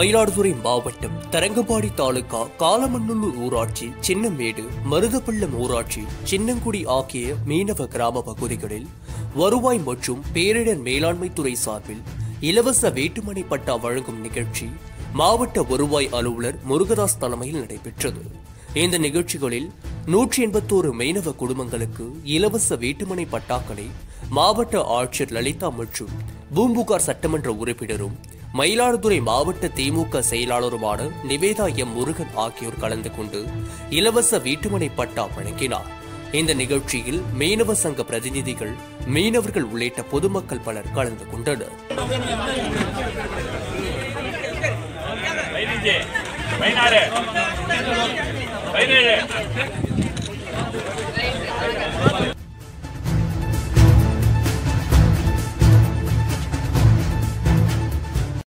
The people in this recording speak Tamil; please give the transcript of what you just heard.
மயிலாடுதுறை மாவட்டம் தரங்கம்பாடி தாலுகா காலமண்ணூர் ஊராட்சி சின்னமேடு மருதப்பள்ளம் ஊராட்சி சின்னங்குடி ஆகிய மீனவ கிராம பகுதிகளில் வருவாய் மற்றும் பேரிடர் மேலாண்மை துறை சார்பில் இலவச வேட்டுமனை பட்டா வழங்கும் நிகழ்ச்சி மாவட்ட வருவாய் அலுவலர் முருகதாஸ் தலைமையில் நடைபெற்றது இந்த நிகழ்ச்சிகளில் நூற்றி எண்பத்தோரு மீனவ குடும்பங்களுக்கு இலவச வீட்டுமனை பட்டாக்களை மாவட்ட ஆட்சியர் லலிதா மற்றும் பூம்புகார் சட்டமன்ற உறுப்பினரும் மயிலாடுதுறை மாவட்ட திமுக செயலாளருமான நிவேதா எம் முருகன் ஆகியோர் கலந்து கொண்டு இலவச வீட்டுமனை பட்டா வழங்கினார் இந்த நிகழ்ச்சியில் மீனவ சங்க பிரதிநிதிகள் மீனவர்கள் உள்ளிட்ட பொதுமக்கள் பலர் கலந்து கொண்டனர் பதினஞ்சு பதினாறு பதினேழு